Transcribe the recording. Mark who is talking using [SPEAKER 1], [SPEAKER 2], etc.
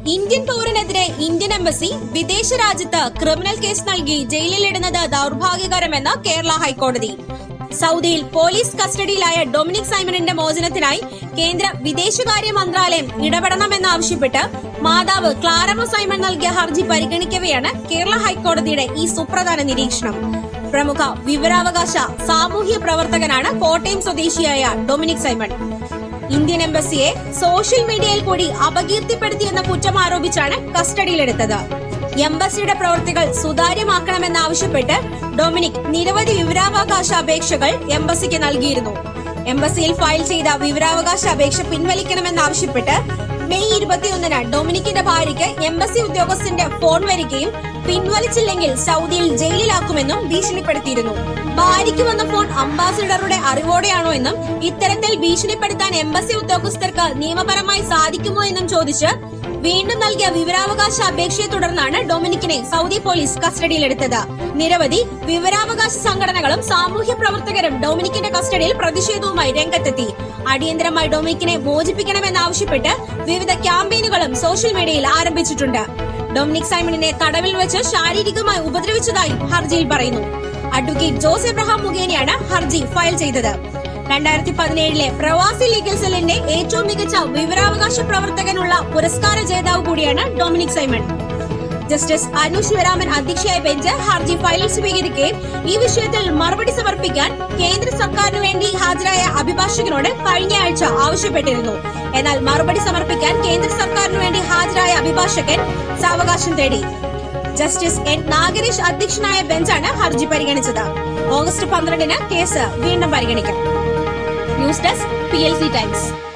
[SPEAKER 1] Indian പൗരനെതിരെ Indian embassy വിദേശ രാജ്യത്ത് criminal case നൽകി ജയിലിലിടുന്നത് ദൗർഭാഗ്യകരമെന്ന് കേരള ഹൈക്കോടതി സൗദിയിൽ പോലീസ് കസ്റ്റഡിയിലായ ഡൊമിനിക് സൈമണിന്റെ മോചനത്തിനായി കേന്ദ്ര വിദേശകാര്യ മന്ത്രാലയം ഇടപെടണമെന്നാവശ്യപ്പെട്ട് മാതാവ് ക്ലാരമ സൈമൺ നൽകിയ ഹർജി പരിഗണിക്കവെയാണ് കേരള ഹൈക്കോടതിയുടെ ഈ സുപ്രധാന നിരീക്ഷണം പ്രമുഖ വിവരാവകാശ സാമൂഹ്യ പ്രവർത്തകനാണ് കോട്ടയം സ്വദേശിയായ ഡൊമിനിക് സൈമൺ ഇന്ത്യൻ എംബസിയെ സോഷ്യൽ മീഡിയയിൽ കൂടി അപകീർത്തിപ്പെടുത്തിയെന്ന കുറ്റം ആരോപിച്ചാണ് കസ്റ്റഡിയിലെടുത്തത് എംബസിയുടെ പ്രവൃത്തികൾ സുതാര്യമാക്കണമെന്നാവശ്യപ്പെട്ട് ഡൊമിനിക് നിരവധി വിവരാവകാശ അപേക്ഷകൾ എംബസിക്ക് നൽകിയിരുന്നു എംബസിയിൽ ഫയൽ ചെയ്ത വിവരാവകാശ അപേക്ഷ പിൻവലിക്കണമെന്നാവശ്യപ്പെട്ട് മെയ് ഇരുപത്തിയൊന്നിന് ഡൊമിനിക്കിന്റെ ഭാര്യയ്ക്ക് എംബസി ഉദ്യോഗസ്ഥന്റെ ഫോൺ വരികയും പിൻവലിച്ചില്ലെങ്കിൽ സൗദിയിൽ ജയിലിലാക്കുമെന്നും ഭീഷണിപ്പെടുത്തിയിരുന്നു ഭാര്യയ്ക്ക് വന്ന ഫോൺ അംബാസിഡറുടെ അറിവോടെയാണോ എന്നും ഇത്തരത്തിൽ ഭീഷണിപ്പെടുത്താൻ എംബസി ഉദ്യോഗസ്ഥർക്ക് നിയമപരമായി സാധിക്കുമോ എന്നും ചോദിച്ച് വീണ്ടും നൽകിയ വിവരാവകാശ അപേക്ഷയെ തുടർന്നാണ് ഡൊമിനിക്കിനെ സൗദി പോലീസ് കസ്റ്റഡിയിലെടുത്തത് നിരവധി വിവരാവകാശ സംഘടനകളും സാമൂഹ്യ പ്രവർത്തകരും ഡൊമിനിക്കിന്റെ കസ്റ്റഡിയിൽ പ്രതിഷേധവുമായി രംഗത്തെത്തി അടിയന്തരമായി ഡൊമിനിക്കിനെ മോചിപ്പിക്കണമെന്നാവശ്യപ്പെട്ട് വിവിധ ക്യാമ്പയിനുകളും സോഷ്യൽ മീഡിയയിൽ ആരംഭിച്ചിട്ടുണ്ട് ഡൊമിനിക് സൈമണിനെ തടവിൽ വെച്ച് ശാരീരികമായി ഉപദ്രവിച്ചതായും ഹർജിയിൽ പറയുന്നു അഡ്വക്കേറ്റ് ജോസ് എബ്രഹാം മുഖേനയാണ് ഹർജി ഫയൽ ചെയ്തത് രണ്ടായിരത്തി പതിനേഴിലെ പ്രവാസി ലീഗൽ സെല്ലിന്റെ ഏറ്റവും മികച്ച വിവരാവകാശ പ്രവർത്തകനുള്ള പുരസ്കാര ജേതാവ് കൂടിയാണ് ഡൊമിനിക് സൈമൺ ജസ്റ്റിസ് അനു ശിവരാമൻ അധ്യക്ഷയായ ബെഞ്ച് ഹർജി ഫയലിൽ സ്വീകരിക്കുകയും ഈ വിഷയത്തിൽ മറുപടി സമർപ്പിക്കാൻ കേന്ദ്ര സർക്കാരിനു വേണ്ടി ഹാജരായ അഭിഭാഷകനോട് കഴിഞ്ഞ ആഴ്ച ആവശ്യപ്പെട്ടിരുന്നു എന്നാൽ മറുപടി സമർപ്പിക്കാൻ കേന്ദ്ര സർക്കാരിനു വേണ്ടി ഹാജരായ അഭിഭാഷകൻ സാവകാശം തേടി ജസ്റ്റിസ് എൻ നാഗരേഷ് അധ്യക്ഷനായ ബെഞ്ചാണ് ഹർജി പരിഗണിച്ചത് ഓഗസ്റ്റ് പന്ത്രണ്ടിന് കേസ് വീണ്ടും പരിഗണിക്കും news desk P L C times